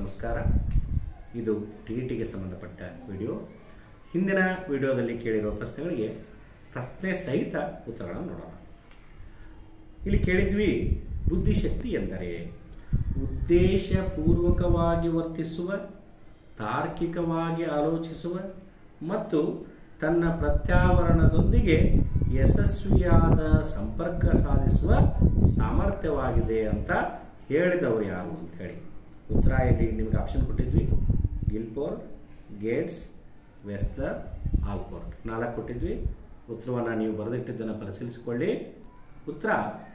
ನಮಸ್ಕಾರ ಇದು T E ಟಿಗೆ ಸಂಬಂಧಪಟ್ಟ ವಿಡಿಯೋ ಹಿಂದಿನ ವಿಡಿಯೋದಲ್ಲಿ ಕೇಳಿರುವ ಪ್ರಶ್ನೆಗಳಿಗೆ ಪ್ರಶ್ನೆ ಸಹಿತ ಉತ್ತರಗಳನ್ನು ನೋಡೋಣ ಇಲ್ಲಿ ಕೇಳಿದ್ವಿ ಬುದ್ಧಿಶಕ್ತಿ ಎಂದರೆ ಉದ್ದೇಶಪೂರ್ವಕವಾಗಿ ವರ್ತಿಸುವ ತಾರ್ಕಿಕವಾಗಿ ಆಲೋಚಿಸುವ ಮತ್ತು ತನ್ನ ಪ್ರತ್ಯಾವರಣದೊಂದಿಗೆ ಯಶಸ್ವಿಯಾದ ಸಂಪರ್ಕ ಸಾಧಿಸುವ ಸಾಮರ್ಥ್ಯವಾಗಿದೆ ಅಂತ ಹೇಳಿದವರು ಯಾರು ಅಂತ ಹೇಳಿ ಉತ್ತರ ಇಲ್ಲಿ ನಿಮಗೆ ಆಪ್ಷನ್ ಕೊಟ್ಟಿದ್ವಿ ಗಿಲ್ಪೋರ್ಟ್ ಗೇಟ್ಸ್ ವೆಸ್ಲರ್ ಆಲ್ಪೋರ್ಟ್ ನಾಲ್ಕು ಕೊಟ್ಟಿದ್ವಿ ಉತ್ತರವನ್ನು ನೀವು ಬರೆದಿಟ್ಟಿದ್ದನ್ನು ಪರಿಶೀಲಿಸಿಕೊಳ್ಳಿ ಉತ್ತರ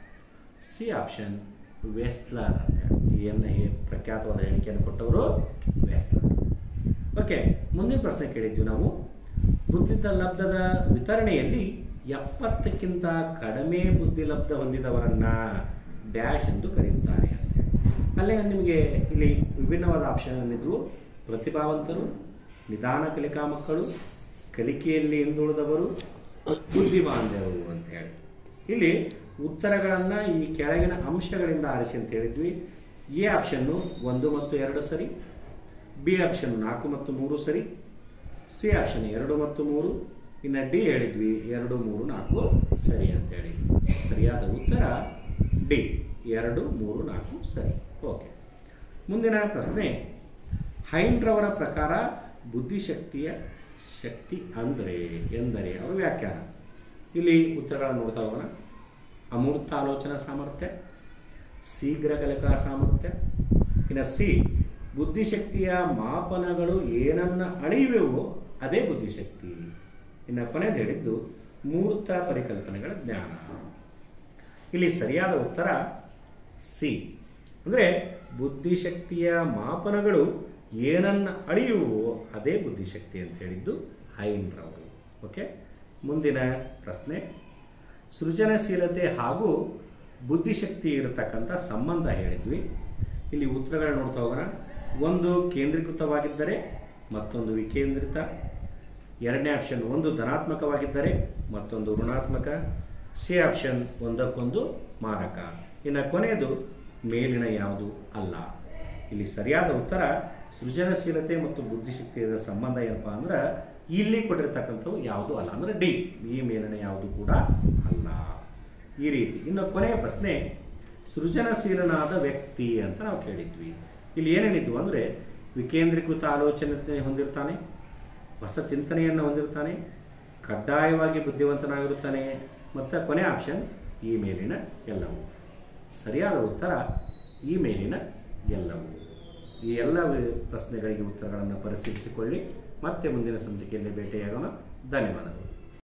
ಸಿ ಆಪ್ಷನ್ ವೆಸ್ಲರ್ ಅಂತ ಹೇಳಿ ಎನ್ನ ಪ್ರಖ್ಯಾತವಾದ ಹೇಳಿಕೆಯನ್ನು ಕೊಟ್ಟವರು ವೆಸ್ಲರ್ ಓಕೆ ಮುಂದಿನ ಪ್ರಶ್ನೆ ಕೇಳಿದ್ವಿ ನಾವು ಬುದ್ಧಿದ ಲಬ್ಧದ ವಿತರಣೆಯಲ್ಲಿ ಎಪ್ಪತ್ತಕ್ಕಿಂತ ಕಡಿಮೆ ಬುದ್ಧಿ ಲಬ್ಧ ಹೊಂದಿದವರನ್ನ ಡ್ಯಾಶ್ ಎಂದು ಕರೆಯುತ್ತಾರೆ ಅಂತ ಹೇಳಿ. ಅಲ್ಲೇ ನಿಮಗೆ ಇಲ್ಲಿ ವಿಭಿನ್ನವಾದ ಆಪ್ಷನ್ ಇದ್ವು ಪ್ರತಿಭಾವಂತರು ನಿಧಾನ ಕಲಿಕಾ ಮಕ್ಕಳು ಕಲಿಕೆಯಲ್ಲಿ ಹಿಂದುಳಿದವರು ಬುದ್ಧಿಮಾಂದ್ಯರು ಅಂತ ಹೇಳಿ ಇಲ್ಲಿ ಉತ್ತರಗಳನ್ನು ಈ ಕೆಳಗಿನ ಅಂಶಗಳಿಂದ ಆರಿಸಿ ಅಂತ ಹೇಳಿದ್ವಿ ಎ ಆಪ್ಷನ್ನು ಒಂದು ಮತ್ತು ಎರಡು ಸರಿ ಬಿ ಆಪ್ಷನ್ ನಾಲ್ಕು ಮತ್ತು ಮೂರು ಸರಿ ಸಿ ಆಪ್ಷನ್ ಎರಡು ಮತ್ತು ಮೂರು ಇನ್ನು ಡಿ ಹೇಳಿದ್ವಿ ಎರಡು ಮೂರು ನಾಲ್ಕು ಸರಿ ಅಂತೇಳಿ ಸರಿಯಾದ ಉತ್ತರ ಡಿ ಎರಡು ಮೂರು ನಾಲ್ಕು ಸರಿ ಓಕೆ ಮುಂದಿನ ಪ್ರಶ್ನೆ ಹೈನ್ರವರ ಪ್ರಕಾರ ಬುದ್ಧಿಶಕ್ತಿಯ ಶಕ್ತಿ ಅಂದರೆ ಎಂದರೆ ಅವರ ವ್ಯಾಖ್ಯಾನ ಇಲ್ಲಿ ಉತ್ತರಗಳನ್ನು ನೋಡ್ತಾ ಹೋಗೋಣ ಅಮೂರ್ತ ಆಲೋಚನಾ ಸಾಮರ್ಥ್ಯ ಶೀಘ್ರ ಕಲಿಕಾ ಸಾಮರ್ಥ್ಯ ಇನ್ನು ಸಿ ಬುದ್ಧಿಶಕ್ತಿಯ ಮಾಪನಗಳು ಏನನ್ನ ಅಳೆಯುವೆವೋ ಅದೇ ಬುದ್ಧಿಶಕ್ತಿ ಇನ್ನು ಕೊನೆದು ಹೇಳಿದ್ದು ಮೂರ್ತ ಪರಿಕಲ್ಪನೆಗಳ ಜ್ಞಾನ ಇಲ್ಲಿ ಸರಿಯಾದ ಉತ್ತರ ಸಿ ಅಂದರೆ ಬುದ್ಧಿಶಕ್ತಿಯ ಮಾಪನಗಳು ಏನನ್ನ ಅಳೆಯುವೋ ಅದೇ ಬುದ್ಧಿಶಕ್ತಿ ಅಂತ ಹೇಳಿದ್ದು ಹೈನ್ರವರು ಓಕೆ ಮುಂದಿನ ಪ್ರಶ್ನೆ ಸೃಜನಶೀಲತೆ ಹಾಗೂ ಬುದ್ಧಿಶಕ್ತಿ ಇರತಕ್ಕಂಥ ಸಂಬಂಧ ಹೇಳಿದ್ವಿ ಇಲ್ಲಿ ಉತ್ತರಗಳು ನೋಡ್ತಾ ಹೋಗೋಣ ಒಂದು ಕೇಂದ್ರೀಕೃತವಾಗಿದ್ದರೆ ಮತ್ತೊಂದು ವಿಕೇಂದ್ರಿತ ಎರಡನೇ ಆಪ್ಷನ್ ಒಂದು ಧನಾತ್ಮಕವಾಗಿದ್ದರೆ ಮತ್ತೊಂದು ಋಣಾತ್ಮಕ ಸಿ ಆಪ್ಷನ್ ಒಂದಕ್ಕೊಂದು ಮಾರಕ ಇನ್ನು ಕೊನೆಯದು ಮೇಲಿನ ಯಾವುದು ಅಲ್ಲ ಇಲ್ಲಿ ಸರಿಯಾದ ಉತ್ತರ ಸೃಜನಶೀಲತೆ ಮತ್ತು ಬುದ್ಧಿಶಕ್ತಿಯ ಸಂಬಂಧ ಏನಪ್ಪ ಅಂದ್ರೆ ಇಲ್ಲಿ ಕೊಟ್ಟಿರ್ತಕ್ಕಂಥವು ಯಾವುದು ಅಲ್ಲ ಅಂದ್ರೆ ಡಿ ಈ ಮೇಲಿನ ಯಾವುದು ಕೂಡ ಅಲ್ಲ ಈ ರೀತಿ ಇನ್ನು ಕೊನೆಯ ಪ್ರಶ್ನೆ ಸೃಜನಶೀಲನಾದ ವ್ಯಕ್ತಿ ಅಂತ ನಾವು ಕೇಳಿದ್ವಿ ಇಲ್ಲಿ ಏನೇನಿದ್ವು ಅಂದರೆ ವಿಕೇಂದ್ರೀಕೃತ ಆಲೋಚನೆ ಹೊಂದಿರ್ತಾನೆ ಹೊಸ ಚಿಂತನೆಯನ್ನು ಹೊಂದಿರ್ತಾನೆ ಕಡ್ಡಾಯವಾಗಿ ಬುದ್ಧಿವಂತನಾಗಿರುತ್ತಾನೆ ಮತ್ತು ಕೊನೆ ಆಪ್ಷನ್ ಈ ಮೇಲಿನ ಎಲ್ಲವೂ ಸರಿಯಾದ ಉತ್ತರ ಈ ಮೇಲಿನ ಎಲ್ಲವೂ ಈ ಎಲ್ಲ ವಿ- ಪ್ರಶ್ನೆಗಳಿಗೆ ಉತ್ತರಗಳನ್ನು ಪರಿಶೀಲಿಸಿಕೊಳ್ಳಿ ಮತ್ತೆ ಮುಂದಿನ ಸಂಚಿಕೆಯಲ್ಲಿ ಭೇಟಿಯಾಗೋಣ ಧನ್ಯವಾದಗಳು